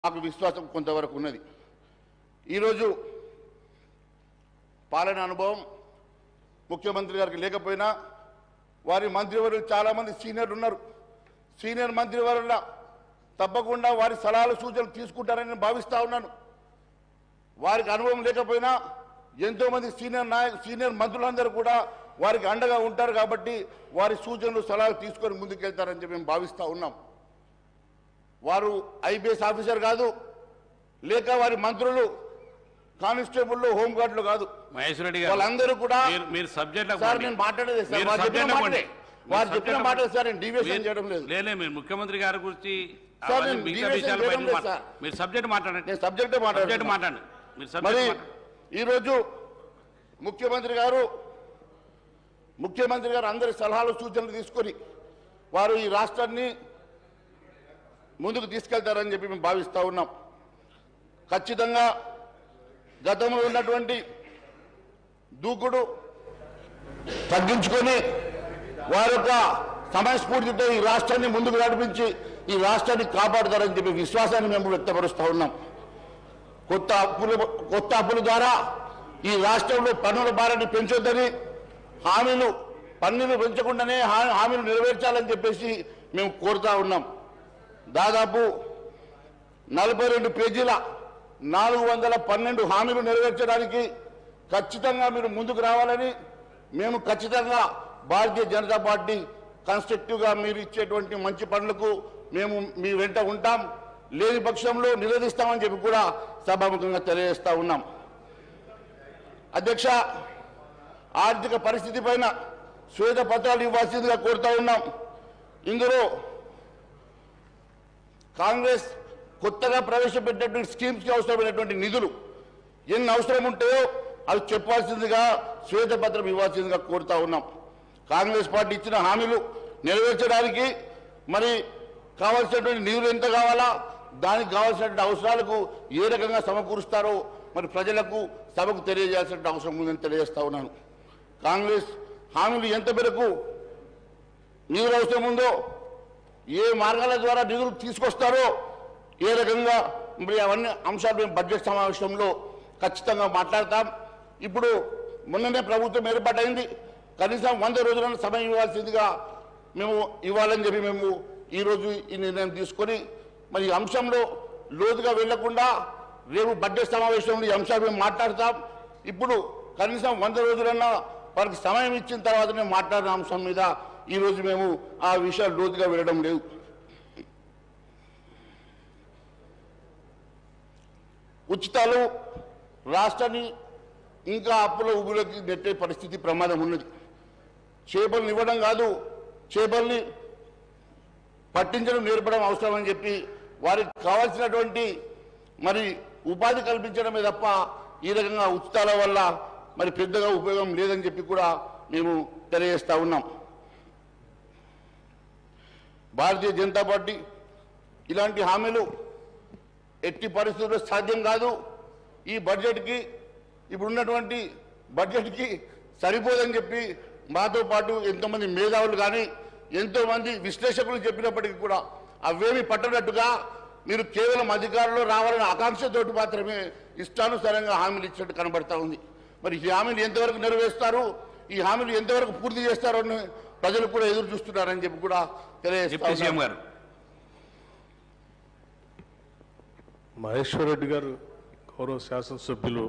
నాకు విశ్వాసం కొంతవరకు ఉన్నది ఈరోజు పాలన అనుభవం ముఖ్యమంత్రి గారికి లేకపోయినా వారి మంత్రివర్యులు చాలామంది సీనియర్లు ఉన్నారు సీనియర్ మంత్రివర్యుల తప్పకుండా వారి సలహాలు సూచనలు తీసుకుంటారని నేను భావిస్తా ఉన్నాను వారికి అనుభవం లేకపోయినా ఎంతో మంది సీనియర్ నాయకు సీనియర్ మంత్రులందరూ కూడా వారికి అండగా ఉంటారు కాబట్టి వారి సూచనలు సలహాలు తీసుకొని ముందుకెళ్తారని చెప్పి మేము భావిస్తా ఉన్నాం వారు ఐపీఎస్ ఆఫీసర్ కాదు లేక వారి మంత్రులు కానిస్టేబుల్ హోంగార్డులు కాదు మహేశ్వర రెడ్డి గారు వాళ్ళందరూ కూడా మీరు- మీరు సబ్జెక్ట్ సార్ నేను మాట్లాడేది సార్ మీరు వారు చెప్పిన subject మాటలే అవ్వండి. వారు మీరు చెప్పిన subject మాటలు అవ్వండి. సార్ నేను డీవియేషన్ మీరు- చేయడం లేదు లేలే మీరు ముఖ్యమంత్రి గారి గురించి సార్, అవన్నీ నేను మిగతా deviation విషయాలు చేయడం బయట లేదు మాట్లా- సార్. మీరు సబ్జెక్ట్ మాట్లాడండి నేను సబ్జెక్టే సబ్జెక్ట్ మాట్లాడుతున్నా మాట్లాడండి మీరు మరి సబ్జెక్ట్ మాట్లాడండి ఈరోజు ముఖ్యమంత్రి గారు ముఖ్యమంత్రి గారు అందరి సలహాలు సూచనలు తీసుకొని వారు ఈ రాష్ట్రాన్ని ముందుకు తీసుకెళ్తారని చెప్పి మేము భావిస్తా ఉన్నాం ఖచ్చితంగా గతంలో ఉన్నటువంటి దూకుడు తగ్గించుకొని వారి యొక్క సమయస్ఫూర్తితో ఈ రాష్ట్రాన్ని ముందుకు నడిపించి ఈ రాష్ట్రాన్ని కాపాడుతారని చెప్పి విశ్వాసాన్ని మేము వ్యక్తపరుస్తూ ఉన్నాం కొత్త అప్పులు కొత్త అప్పుల ద్వారా ఈ రాష్ట్రంలో పన్నుల భారాన్ని పెంచొద్దని హామీలు పన్నులు పెంచకుండానే హా- హామీలు నెరవేర్చాలని చెప్పేసి మేము కోరుతా ఉన్నాం దాదాపు నలభై రెండు పేజీల నాలుగు వందల పన్నెండు హామీలు నెరవేర్చడానికి ఖచ్చితంగా మీరు ముందుకు రావాలని మేము ఖచ్చితంగా భారతీయ జనతా పార్టీ కన్స్ట్రక్టివ్గా మీరు ఇచ్చేటువంటి మంచి పనులకు మేము మీ వెంట ఉంటాం లేని పక్షంలో నిరోధిస్తామని చెప్పి కూడా సభాముఖంగా తెలియజేస్తా ఉన్నాం అధ్యక్ష ఆర్థిక పరిస్థితి పైన శ్వేత పత్రాలు ఇవ్వాల్సిందిగా కోరుతా ఉన్నాం ఇందులో కాంగ్రెస్ కొత్తగా ప్రవేశపెట్టినటువంటి స్కీమ్స్కి అవసరమైనటువంటి నిధులు ఎన్ని అవసరం ఉంటాయో అవి చెప్పాల్సిందిగా శ్వేతపత్రం ఇవ్వాల్సిందిగా కోరుతా ఉన్నాం కాంగ్రెస్ పార్టీ ఇచ్చిన హామీలు నెరవేర్చడానికి మరి కావాల్సినటువంటి నిధులు ఎంత కావాలా దానికి కావాల్సినటువంటి అవసరాలకు ఏ రకంగా సమకూరుస్తారో మరి ప్రజలకు సభకు తెలియజేయాల్సిన అవసరం ఉందని తెలియజేస్తా ఉన్నాను కాంగ్రెస్ హామీలు ఎంత మేరకు నిధులు అవసరం ఉందో ఏ మార్గాల ద్వారా నిధులు తీసుకొస్తారో ఏ రకంగా మరి అవన్నీ అంశాలు మేము బడ్జెట్ సమావేశంలో ఖచ్చితంగా మాట్లాడతాం ఇప్పుడు మొన్ననే ప్రభుత్వం ఏర్పాటైంది కనీసం వంద రోజులను సమయం ఇవ్వాల్సిందిగా మేము ఇవ్వాలని చెప్పి మేము ఈరోజు ఈ నిర్ణయం తీసుకొని మరి ఈ అంశంలో లోతుగా వెళ్లకుండా రేపు బడ్జెట్ సమావేశంలో ఈ అంశాలు మేము మాట్లాడతాం ఇప్పుడు కనీసం వంద రోజులన్నా వారికి సమయం ఇచ్చిన తర్వాత మేము మాట్లాడిన అంశం మీద ఈరోజు మేము ఆ విషయాలు లోతుగా వెళ్ళడం లేదు ఉచితాలు రాష్ట్రాన్ని ఇంకా అప్పుల ఊబిలోకి నెట్టే పరిస్థితి ప్రమాదం ఉన్నది చేపలను ఇవ్వడం కాదు చేపల్ని పట్టించడం నేర్పడం అవసరం అని చెప్పి వారికి కావాల్సినటువంటి మరి ఉపాధి కల్పించడమే తప్ప ఈ రకంగా ఉచితాల వల్ల మరి పెద్దగా ఉపయోగం లేదని చెప్పి కూడా మేము తెలియజేస్తా ఉన్నాం భారతీయ జనతా పార్టీ ఇలాంటి హామీలు ఎట్టి పరిస్థితుల్లో సాధ్యం కాదు ఈ బడ్జెట్కి ఇప్పుడున్నటువంటి బడ్జెట్కి సరిపోదని చెప్పి మాతో పాటు ఎంతోమంది మేధావులు కానీ ఎంతోమంది విశ్లేషకులు చెప్పినప్పటికీ కూడా అవేమి పట్టనట్టుగా మీరు కేవలం అధికారంలో రావాలనే ఆకాంక్షతోటి మాత్రమే ఇష్టానుసారంగా హామీలు ఇచ్చినట్టు కనబడతా ఉంది మరి ఈ హామీలు ఎంతవరకు నెరవేరుస్తారు ఈ హామీలు ఎంతవరకు పూర్తి చేస్తారో అని ప్రజలు కూడా ఎదురు చూస్తున్నారని చెప్పి కూడా డిప్యూటీ సీఎం తెలియజేస్తారు గారు మహేశ్వర్ రెడ్డి గారు గౌరవ శాసనసభ్యులు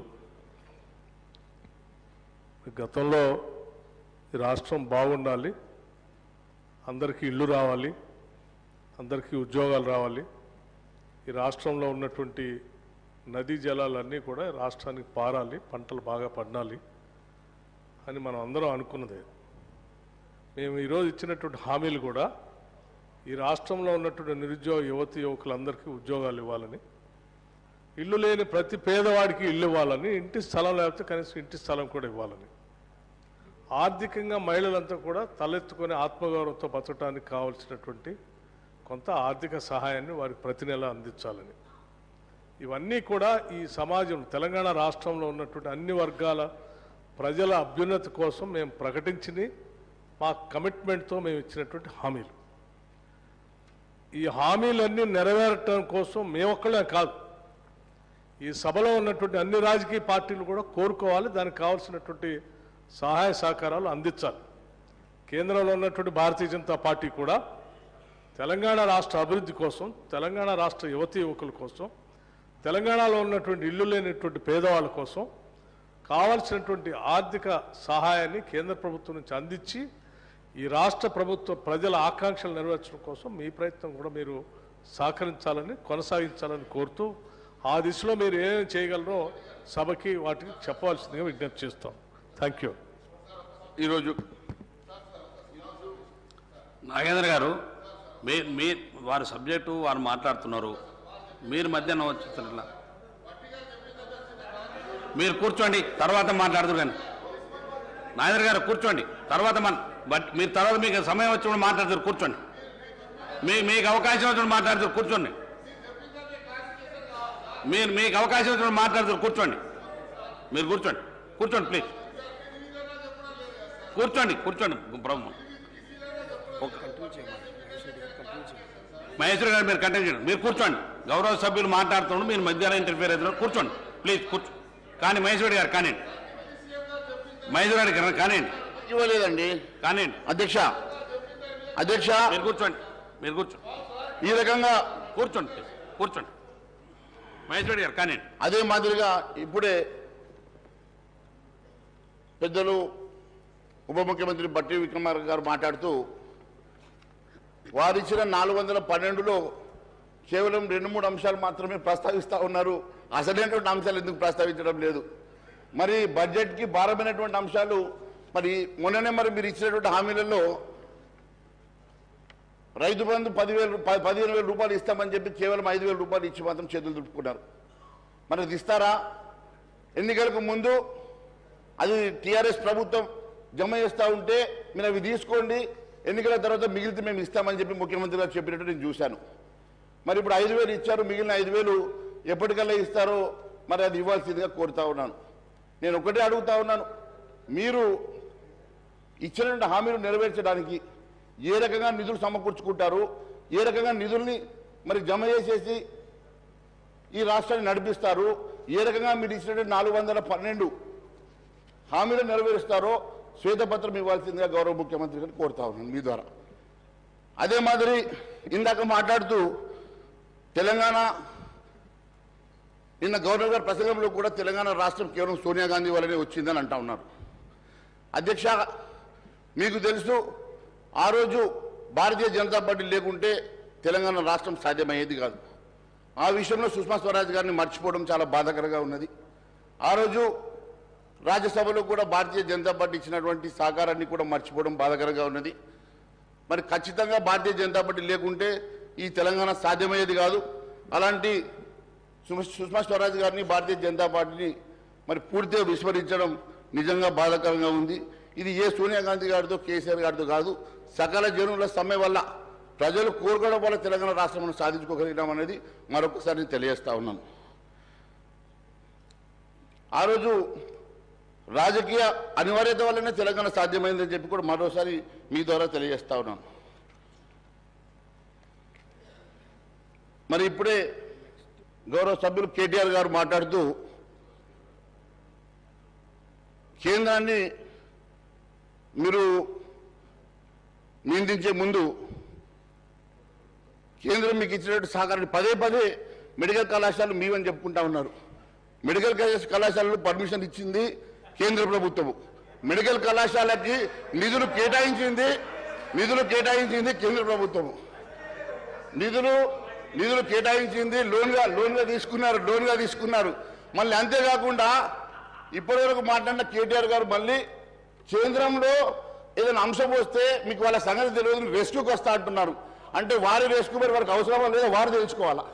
గతంలో ఈ రాష్ట్రం బాగుండాలి అందరికీ ఇల్లు రావాలి అందరికీ ఉద్యోగాలు రావాలి ఈ రాష్ట్రంలో ఉన్నటువంటి నదీ జలాలన్నీ కూడా రాష్ట్రానికి పారాలి పంటలు బాగా పండాలి అని మనం అందరం అనుకున్నదే మేము ఈరోజు ఇచ్చినటువంటి హామీలు కూడా ఈ రాష్ట్రంలో ఉన్నటువంటి నిరుద్యోగ యువతి యువకులందరికీ ఉద్యోగాలు ఇవ్వాలని ఇల్లు లేని ప్రతి పేదవాడికి ఇల్లు ఇవ్వాలని ఇంటి స్థలం లేకపోతే కనీసం ఇంటి స్థలం కూడా ఇవ్వాలని ఆర్థికంగా మహిళలంతా కూడా తలెత్తుకొని ఆత్మగౌరవంతో బతకడానికి కావాల్సినటువంటి కొంత ఆర్థిక సహాయాన్ని వారికి ప్రతి నెల అందించాలని ఇవన్నీ కూడా ఈ సమాజం తెలంగాణ రాష్ట్రంలో ఉన్నటువంటి అన్ని వర్గాల ప్రజల అభ్యున్నతి కోసం మేము ప్రకటించింది మా కమిట్మెంట్తో మేము ఇచ్చినటువంటి హామీలు ఈ హామీలన్నీ నెరవేరటం కోసం మేమొక్కళ్ళే కాదు ఈ సభలో ఉన్నటువంటి అన్ని రాజకీయ పార్టీలు కూడా కోరుకోవాలి దానికి కావాల్సినటువంటి సహాయ సహకారాలు అందించాలి కేంద్రంలో ఉన్నటువంటి భారతీయ జనతా పార్టీ కూడా తెలంగాణ రాష్ట్ర అభివృద్ధి కోసం తెలంగాణ రాష్ట్ర యువతి యువకుల కోసం తెలంగాణలో ఉన్నటువంటి ఇల్లు లేనటువంటి పేదవాళ్ళ కోసం కావాల్సినటువంటి ఆర్థిక సహాయాన్ని కేంద్ర ప్రభుత్వం నుంచి అందించి ఈ రాష్ట్ర ప్రభుత్వ ప్రజల ఆకాంక్షలు నెరవేర్చడం కోసం మీ ప్రయత్నం కూడా మీరు సహకరించాలని కొనసాగించాలని కోరుతూ ఆ దిశలో మీరు ఏమేమి చేయగలరో సభకి వాటికి చెప్పవలసిందిగా విజ్ఞప్తి చేస్తాం థ్యాంక్ యూ ఈరోజు నాగేంద్ర గారు మీ మీ వారి సబ్జెక్టు వారు మాట్లాడుతున్నారు మీరు మధ్యాహ్నం వచ్చేస్తారు ఇట్లా మీరు కూర్చోండి తర్వాత మాట్లాడుతురు కానీ నాగేంద్ర గారు కూర్చోండి తర్వాత మన బట్ మీరు తర్వాత మీకు సమయం వచ్చినప్పుడు మాట్లాడుతారు కూర్చోండి మీ మీకు అవకాశం వచ్చినప్పుడు మాట్లాడుతారు కూర్చోండి మీరు మీకు అవకాశం వచ్చినప్పుడు మాట్లాడుతారు కూర్చోండి మీరు కూర్చోండి కూర్చోండి ప్లీజ్ కూర్చోండి కూర్చోండి బ్రహ్మ ఒక- మహేశ్వరి గారు మీరు కంటిన్యూ చేయండి మీరు కూర్చోండి గౌరవ సభ్యులు మాట్లాడుతున్నాడు మీరు మధ్యాహ్నం ఇంటర్ఫియర్ అవుతున్నారు కూర్చోండి ప్లీజ్ కూర్చో కానీ మహేశ్వరి గారు కానివ్వండి మహేశ్వరి గారు కానివ్వండి ఇవ్వలేదండి కానివ్వండి అధ్యక్ష అధ్యక్ష మీరు కూర్చోండి మీరు కూర్చోండి ఈ రకంగా కూర్చోండి please. కూర్చోండి మహేశ్వరి గారు కానివ్వండి అదే మాదిరిగా ఇప్పుడే పెద్దలు ఉప ముఖ్యమంత్రి బట్టి విక్రమార్క గారు మాట్లాడుతూ వారిచ్చిన నాలుగు వందల పన్నెండులో కేవలం రెండు మూడు అంశాలు మాత్రమే ప్రస్తావిస్తూ ఉన్నారు అసలైనటువంటి అంశాలు ఎందుకు ప్రస్తావించడం లేదు మరి బడ్జెట్కి భారమైనటువంటి అంశాలు మరి మొన్ననే మరి మీరు ఇచ్చినటువంటి హామీలలో రైతు బంధు పదివేలు ప- పదిహేను వేల రూపాయలు ఇస్తామని చెప్పి కేవలం ఐదు వేల రూపాయలు ఇచ్చి మాత్రం చేతులు దులుపుకున్నారు మరి అది ఇస్తారా ఎన్నికలకు ముందు అది టీఆర్ఎస్ ప్రభుత్వం జమ చేస్తూ ఉంటే మీరు అవి తీసుకోండి ఎన్నికల తర్వాత మిగిలితే మేము ఇస్తామని చెప్పి ముఖ్యమంత్రి గారు చెప్పినట్టు నేను చూశాను మరి ఇప్పుడు ఐదు వేలు ఇచ్చారు మిగిలిన ఐదు వేలు ఎప్పటికల్లా ఇస్తారో మరి అది ఇవ్వాల్సిందిగా కోరుతా ఉన్నాను నేను ఒకటే అడుగుతా ఉన్నాను మీరు ఇచ్చినటువంటి హామీలు నెరవేర్చడానికి ఏ రకంగా నిధులు సమకూర్చుకుంటారు ఏ రకంగా నిధుల్ని మరి జమ చేసేసి ఈ రాష్ట్రాన్ని నడిపిస్తారు ఏ రకంగా మీరు ఇచ్చినటువంటి నాలుగు వందల పన్నెండు హామీలు నెరవేరుస్తారో శ్వేతపత్రం ఇవ్వాల్సిందిగా గౌరవ ముఖ్యమంత్రి గారిని కోరుతా ఉన్నాను మీ ద్వారా అదే మాదిరి ఇందాక మాట్లాడుతూ తెలంగాణ నిన్న గవర్నర్ గారి ప్రసంగంలో కూడా తెలంగాణ రాష్ట్రం కేవలం సోనియా గాంధీ వల్లనే వచ్చిందని అంటా ఉన్నారు అధ్యక్ష మీకు తెలుసు ఆ రోజు భారతీయ జనతా పార్టీ లేకుంటే తెలంగాణ రాష్ట్రం సాధ్యమయ్యేది కాదు ఆ విషయంలో సుష్మా స్వరాజ్ గారిని మర్చిపోవడం చాలా బాధాకరంగా ఉన్నది ఆ రోజు రాజ్యసభలో కూడా భారతీయ జనతా పార్టీ ఇచ్చినటువంటి సహకారాన్ని కూడా మర్చిపోవడం బాధాకరంగా ఉన్నది మరి ఖచ్చితంగా భారతీయ జనతా పార్టీ లేకుంటే ఈ తెలంగాణ సాధ్యమయ్యేది కాదు అలాంటి సుమ- సుష్మా స్వరాజ్ గారిని భారతీయ జనతా పార్టీని మరి పూర్తిగా విస్మరించడం నిజంగా బాధాకరంగా ఉంది ఇది ఏ సోనియా గాంధీ గారితో కేసీఆర్ గారితో కాదు సకల జనుల సమ్మె వల్ల ప్రజలు కోరుకోవడం వల్ల తెలంగాణ రాష్ట్రం సాధించుకోగలిగినాం అనేది మరొకసారి నేను తెలియజేస్తా ఉన్నాను ఆ రోజు రాజకీయ అనివార్యత వల్లనే తెలంగాణ సాధ్యమైందని చెప్పి కూడా మరోసారి మీ ద్వారా తెలియజేస్తా ఉన్నాను మరి ఇప్పుడే గౌరవ సభ్యులు కేటీఆర్ గారు మాట్లాడుతూ కేంద్రాన్ని మీరు నిందించే ముందు కేంద్రం మీకు ఇచ్చినట్టు సహకారాన్ని పదే పదే మెడికల్ కళాశాలలు మీవని చెప్పుకుంటా ఉన్నారు మెడికల్ కళాశ- కళాశాలలు పర్మిషన్ ఇచ్చింది కేంద్ర ప్రభుత్వము మెడికల్ కళాశాలకి నిధులు కేటాయించింది నిధులు కేటాయించింది కేంద్ర ప్రభుత్వము నిధులు నిధులు కేటాయించింది లోన్గా లోన్గా తీసుకున్నారు లోన్గా తీసుకున్నారు మళ్ళీ అంతేకాకుండా ఇప్పటివరకు మాట్లాడిన కేటీఆర్ గారు మళ్ళీ కేంద్రంలో ఏదైనా అంశం వస్తే మీకు వాళ్ళ సంగతి తెలియదు రెస్క్యూకి వస్తా అంటున్నారు అంటే వారి రెస్క్యూ మరి వారికి అవసరమా లేదా వారు తెలుసుకోవాలా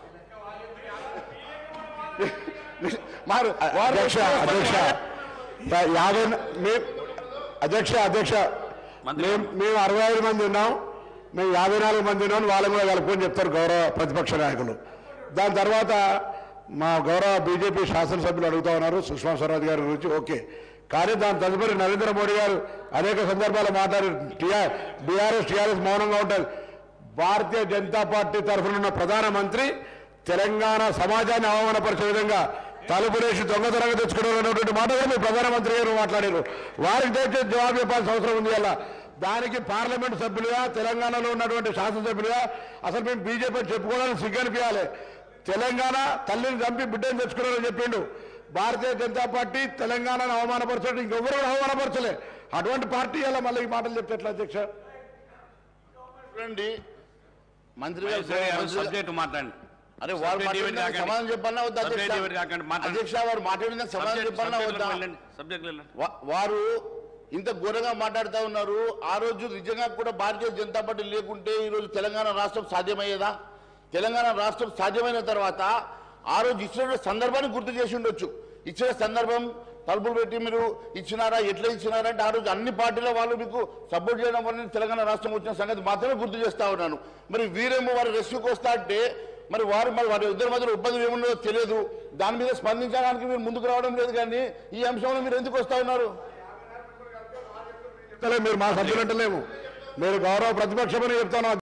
వారు వారు అధ్యక్ష అధ్యక్ష యా- యాభై న- మే- అధ్యక్ష అధ్యక్ష మంత్రి మేము మేము అరవై ఐదు మంది ఉన్నాం మేము యాభై నాలుగు మంది ఉన్నాం వాళ్ళని కూడా కలుపుకొని చెప్తారు గౌరవ ప్రతిపక్ష నాయకులు దాని తర్వాత మా గౌరవ బీజేపీ శాసనసభ్యులు అడుగుతా ఉన్నారు సుష్మా స్వరాజ్ గారి గురించి ఓకే కానీ దాని తదుపరి నరేంద్ర మోడీ గారు అనేక సందర్భాలు మాట్లాడారు టీఆర్ బీఆర్ఎస్ టీఆర్ఎస్ మౌనంగా ఉంటారు భారతీయ జనతా పార్టీ తరఫున ఉన్న ప్రధానమంత్రి తెలంగాణ సమాజాన్ని అవమానపరిచే విధంగా తలుపులేసి దొంగతనంగా తెచ్చుకోవడం అనేటువంటి మాట కూడా మీ ప్రధానమంత్రి గారు మాట్లాడారు వారికి దయచేసి జవాబు చెప్పాల్సిన అవసరం ఉంది అలా దానికి పార్లమెంట్ సభ్యులుగా తెలంగాణలో ఉన్నటువంటి శాసనసభ్యులుగా అసలు మేము బీజేపీ చెప్పుకోవడానికి సిగ్గనిపించాలి తెలంగాణ తల్లిని చంపి బిడ్డను తెచ్చుకున్నారని చెప్పిండు భారతీయ జనతా పార్టీ తెలంగాణను అవమానపరచడం ఇంకెవరు కూడా అవమానపరచలే అటువంటి పార్టీ అలా మళ్ళీ ఈ మాటలు చెప్తే ఎట్లా అధ్యక్ష చూడండి మంత్రి గారు మహేశ్వరి గారు మంత్రి గారు- సబ్జెక్ట్ మాట్లాడండి అరే వారు సబ్జెక్ట్ మాట్లాడిన డిబేట్ సమాధానం కాకండి. చెప్పాలన్నా వద్దా సబ్జెక్ట్ అధ్యక్ష డిబేట్ కాకండి, మాట్లాడండి. అధ్యక్ష వారు మాట్లాడిన సమాధానం చెప్పాలన్నా వద్దా సబ్జెక్ట్ వా- వారు ఇంత ఘోరంగా మాట్లాడుతూ ఉన్నారు ఆ రోజు నిజంగా కూడా భారతీయ జనతా పార్టీ లేకుంటే ఈ రోజు తెలంగాణ రాష్ట్రం సాధ్యమయ్యేదా తెలంగాణ రాష్ట్రం సాధ్యమైన తర్వాత ఆ రోజు ఇచ్చిన సందర్భాన్ని గుర్తు చేసి ఉండొచ్చు ఇచ్చిన సందర్భం తలుపులు పెట్టి మీరు ఇచ్చినారా ఎట్లా ఇచ్చినారా అంటే ఆ రోజు అన్ని పార్టీల వాళ్ళు మీకు సపోర్ట్ చేయడం వల్ల తెలంగాణ రాష్ట్రం వచ్చిన సంగతి మాత్రమే గుర్తు చేస్తా ఉన్నాను మరి వీరేమో వారు రెస్క్యూకి వస్తా అంటే మరి వారు మరి వారి ఇద్దరి మధ్యలో ఇబ్బంది ఏమున్నదో తెలియదు దాని మీద స్పందించడానికి మీరు ముందుకు రావడం లేదు కానీ ఈ అంశంలో మీరు ఎందుకు వస్తా ఉన్నారు చెప్తలే మీరు మా సభ్యులంటలేము మీరు గౌరవ ప్రతిపక్షమని చెప్తాను